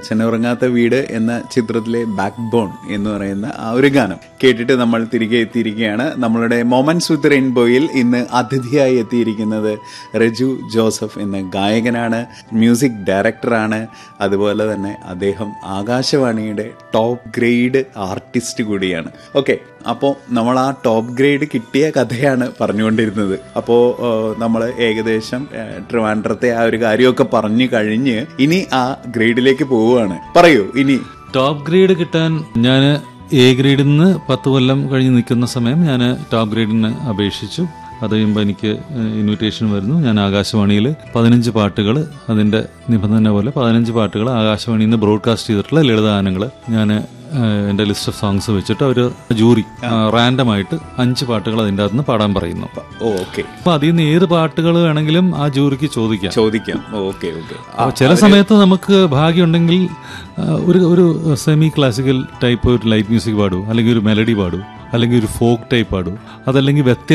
അച്ഛനുറങ്ങാത്ത വീട് എന്ന ചിത്രത്തിലെ ബാക്ക് ബോൺ എന്ന് പറയുന്ന ആ ഒരു ഗാനം കേട്ടിട്ട് നമ്മൾ തിരികെ എത്തിയിരിക്കുകയാണ് നമ്മളുടെ മൊമൻസ് വിത്ത് റെയിൻബോയിൽ ഇന്ന് അതിഥിയായി എത്തിയിരിക്കുന്നത് റജു ജോസഫ് എന്ന ഗായകനാണ് മ്യൂസിക് ഡയറക്ടറാണ് അതുപോലെ തന്നെ അദ്ദേഹം ആകാശവാണിയുടെ ടോപ്പ് ഗ്രേഡ് ആർട്ടിസ്റ്റ് കൂടിയാണ് ഓക്കെ അപ്പോൾ നമ്മൾ ആ ടോപ്പ് ഗ്രേഡ് കിട്ടിയ കഥയാണ് പറഞ്ഞുകൊണ്ടിരുന്നത് അപ്പോൾ നമ്മൾ ഏകദേശം ഏഹ്, ട്രിവാൻഡ്രത്തെ ആ ഒരു കാര്യമൊക്കെ പറഞ്ഞു കഴിഞ്ഞ് ഇനി ആ ഗ്രേഡിലേക്ക് പോവുകയാണ് പറയൂ ഇനി ടോപ്പ് ഗ്രേഡ് കിട്ടാൻ ഞാൻ എ ഗ്രേഡിൽ നിന്ന് പത്ത് കൊല്ലം കഴിഞ്ഞ് നിൽക്കുന്ന സമയം ഞാൻ ടോപ്പ് ഗ്രേഡിന് അപേക്ഷിച്ചു അത് കഴിയുമ്പോൾ എനിക്ക് ഇൻവിറ്റേഷൻ വരുന്നു ഞാൻ ആകാശവാണിയിൽ പതിനഞ്ച് പാട്ടുകൾ അതിൻ്റെ നിബന്ധന പോലെ പതിനഞ്ച് പാട്ടുകൾ ആകാശവാണിയിൽ നിന്ന് ബ്രോഡ്കാസ്റ്റ് ചെയ്തിട്ടുള്ള ലളിതഗാനങ്ങൾ ഞാൻ എൻ്റെ ലിസ്റ്റ് ഓഫ് സോങ്സ് വെച്ചിട്ട് അവർ ജൂറി റാൻഡമായിട്ട് അഞ്ച് പാട്ടുകൾ അതിൻ്റെ അകത്ത് നിന്ന് പാടാൻ പറയുന്നു ഓ ഓക്കെ അപ്പോൾ അതിൽ നിന്ന് ഏത് പാട്ടുകൾ വേണമെങ്കിലും ആ ജൂറിക്ക് ചോദിക്കാം ചോദിക്കാം ഓക്കെ ഓക്കെ അപ്പോൾ ചില സമയത്ത് നമുക്ക് ഭാഗ്യമുണ്ടെങ്കിൽ ആ, ഒരു ഒരു സെമി ക്ലാസിക്കൽ ടൈപ്പ് ഒരു ലൈറ്റ് മ്യൂസിക് പാടൂ അല്ലെങ്കിൽ ഒരു മെലഡി പാടൂ അല്ലെങ്കിൽ ഒരു ഫോക്ക് ടൈപ്പ് പാടൂ അതല്ലെങ്കിൽ വ്യത്യസ്ത